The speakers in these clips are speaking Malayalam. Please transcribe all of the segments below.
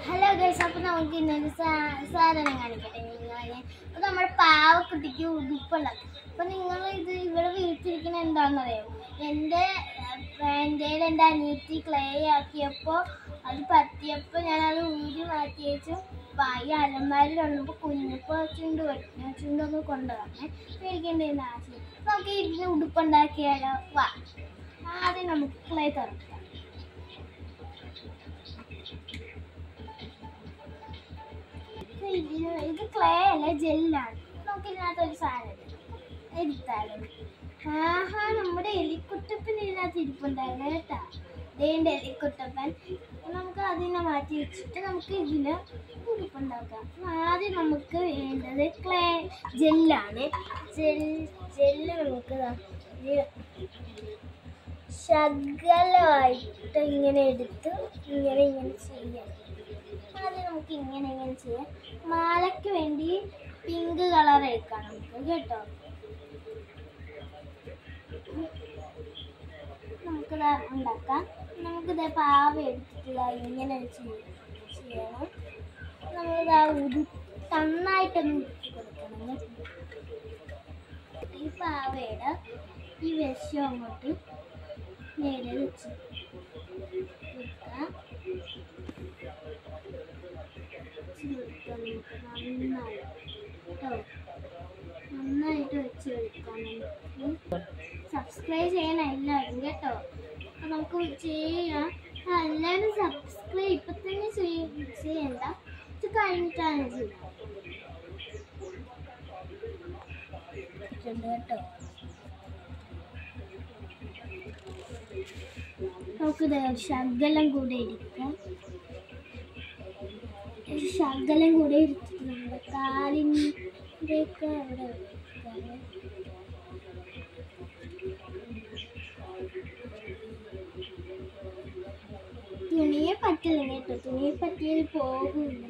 ഹലോ ഗൈസ് അപ്പൊ നമുക്ക് ഇന്നൊരു സാ- സാധനം കാണിക്കട്ടെ നിങ്ങളെ അപ്പൊ നമ്മുടെ പാവക്കുട്ടിക്ക് ഉടുപ്പുണ്ടാക്കും അപ്പൊ നിങ്ങൾ ഇത് ഇവിടെ വീട്ടിലിരിക്കുന്ന എന്താണെന്നറിയോ എൻ്റെ എൻ്റെ എൻ്റെ അനിയത്തി ക്ലേ ആക്കിയപ്പോൾ അത് പറ്റിയപ്പോൾ ഞാൻ അത് ഊരി മാറ്റി വെച്ചു ഈ അലമാരിലുള്ളപ്പോൾ കുഞ്ഞിപ്പോൾ ചുണ്ട് വെട്ടി ചുണ്ടൊന്ന് കൊണ്ടുവരണേ പേടിക്കേണ്ടതിന് ആവശ്യം നമുക്ക് ഇതിന് ഉടുപ്പുണ്ടാക്കിയാലോ വാ ആദ്യം നമുക്ക് ക്ലേ തുറക്കാം ഇതിന് ഇത് ക്ലേ അല്ല ജെല്ലാണ് നമുക്ക് ഇതിനകത്ത് ഒരു സാധനം എടുത്താലും ആഹാ നമ്മുടെ എലിക്കുട്ടപ്പൻ ഇതിനകത്ത് ഇരിപ്പുണ്ടായിരുന്നു കേട്ടാ ദേന്റെ എലിക്കുട്ടപ്പൻ നമുക്ക് അതിനെ മാറ്റി വെച്ചിട്ട് നമുക്ക് ഇതിന് ഉടുപ്പുണ്ടാക്കാം ആദ്യം നമുക്ക് വേണ്ടത് ക്ലേ ജെല്ലാണ് ജെൽ ജെല്ല് നമുക്ക് ദാ ഇത് ശകലമായിട്ട് ഇങ്ങനെ എടുത്ത് ഇങ്ങനെ ഇങ്ങനെ ചെയ്യാം ആദ്യം നമുക്ക് ഇങ്ങനെ ഇങ്ങനെ ചെയ്യാം മാലയ്ക്ക് വേണ്ടി പിങ്ക് കളർ എടുക്കാം നമുക്ക് കേട്ടോ നമുക്കിത് ഉണ്ടാക്കാം നമുക്കിത് പാവ എടുത്തിട്ട് ദാ ഇങ്ങനെ ചെയ്യ- ചെയ്യണം നമ്മളിതാ ഉരു നന്നായിട്ടൊന്ന് ഉരുട്ടി കൊടുക്കണം കേട്ടോ. ഈ പാവയുടെ ഈ വശം അങ്ങോട്ട് നേരെ വെച്ച് കൊടുക്കാം നന്നായി കേട്ടോ നന്നായിട്ട് വെച്ച് കൊടുക്കാം നമുക്ക് സബ്സ്ക്രൈബ് ചെയ്യണം എല്ലാവരും കേട്ടോ അപ്പൊ നമുക്ക് ചെയ്യാം ആ, എല്ലാവരും സബ്സ്ക്രൈബ് ഇപ്പൊ തന്നെ ചെയ്യ- ചെയ്യണ്ട ഇത് കഴിഞ്ഞിട്ടാണ് ചെയ്യാം കേട്ടോ നമുക്കിത് ശകലം കൂടെ എടുക്കാം ഒരു ശകലം കൂടെ എടുത്തിട്ട് നമ്മുടെ കാലിൻ്റെ ഒക്കെ അവിടെ വെക്കാം തുണിയെ പറ്റില്ല കേട്ടോ തുണിയെ പറ്റിയത് പോകില്ല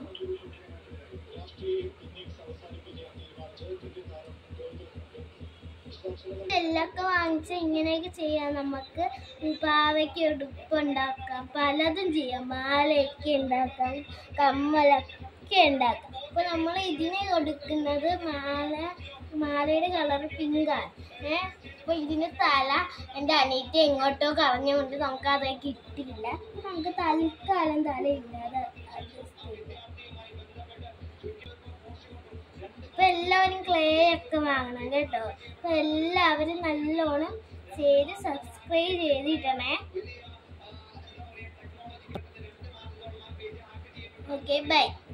എല്ലൊക്കെ വാങ്ങിച്ച ഇങ്ങനെയൊക്കെ ചെയ്യാം നമുക്ക് പാവയ്ക്ക് ഉടുപ്പ് ഉണ്ടാക്കാം പലതും ചെയ്യാം മാലയൊക്കെ ഉണ്ടാക്കാം കമ്മലൊക്കെ ഉണ്ടാക്കാം അപ്പൊ നമ്മൾ ഇതിന് കൊടുക്കുന്നത് മാല മാലയുടെ കളർ പിങ്കാണ് ഏഹ് അപ്പൊ ഇതിന് തല എൻ്റെ അനിയത്തി എങ്ങോട്ടോ കളഞ്ഞുകൊണ്ട് നമുക്ക് അത് കിട്ടിയില്ല അപ്പൊ നമുക്ക് തൽക്കാലം തല ഇല്ലാതെ അഡ്ജസ്റ്റ് ചെയ്യാം അപ്പൊ എല്ലാവരും ക്ലേ ഒക്കെ വാങ്ങണം കേട്ടോ അപ്പൊ എല്ലാവരും നല്ലോണം ചെയ്ത് സബ്സ്ക്രൈബ് ചെയ്തിട്ടണേ ഓക്കെ ബൈ